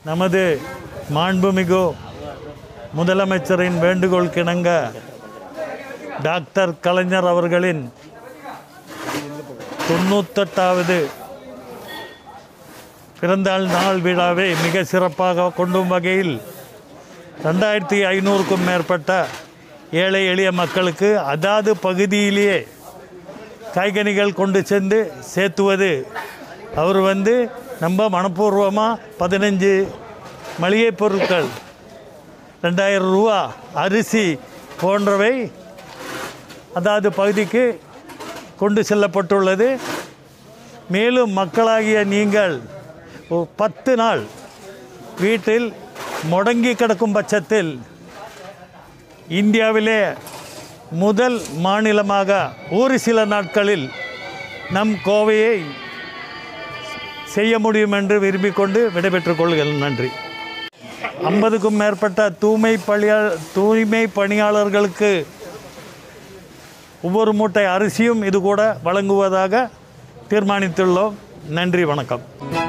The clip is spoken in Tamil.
நமது மாண்புமிகு முதலமைச்சரின் வேண்டுகோள் கிணங்க டாக்டர் கலைஞர் அவர்களின் தொண்ணூத்தெட்டாவது பிறந்தநாள் நாள் விழாவை மிக சிறப்பாக கொண்டும் வகையில் ரெண்டாயிரத்தி ஐநூறுக்கும் மேற்பட்ட ஏழை எளிய மக்களுக்கு அதாது பகுதியிலேயே காய்கனிகள் கொண்டு சென்று சேர்த்துவது அவர் வந்து நம்ம மனப்பூர்வமாக பதினஞ்சு மளிகை பொருட்கள் ரெண்டாயிரம் ரூபா அரிசி போன்றவை அதாவது பகுதிக்கு கொண்டு செல்லப்பட்டுள்ளது மேலும் மக்களாகிய நீங்கள் ஒரு பத்து நாள் வீட்டில் முடங்கி கிடக்கும் பட்சத்தில் இந்தியாவிலே முதல் மாநிலமாக ஒரு சில நாட்களில் நம் கோவையை செய்ய முடியும் என்று விரும்பிக் கொண்டு விடைபெற்றுக் கொள்கிறேன் நன்றி ஐம்பதுக்கும் மேற்பட்ட தூய்மை பணியா தூய்மை பணியாளர்களுக்கு ஒவ்வொரு மூட்டை அரிசியும் இது கூட வழங்குவதாக தீர்மானித்துள்ளோம் நன்றி வணக்கம்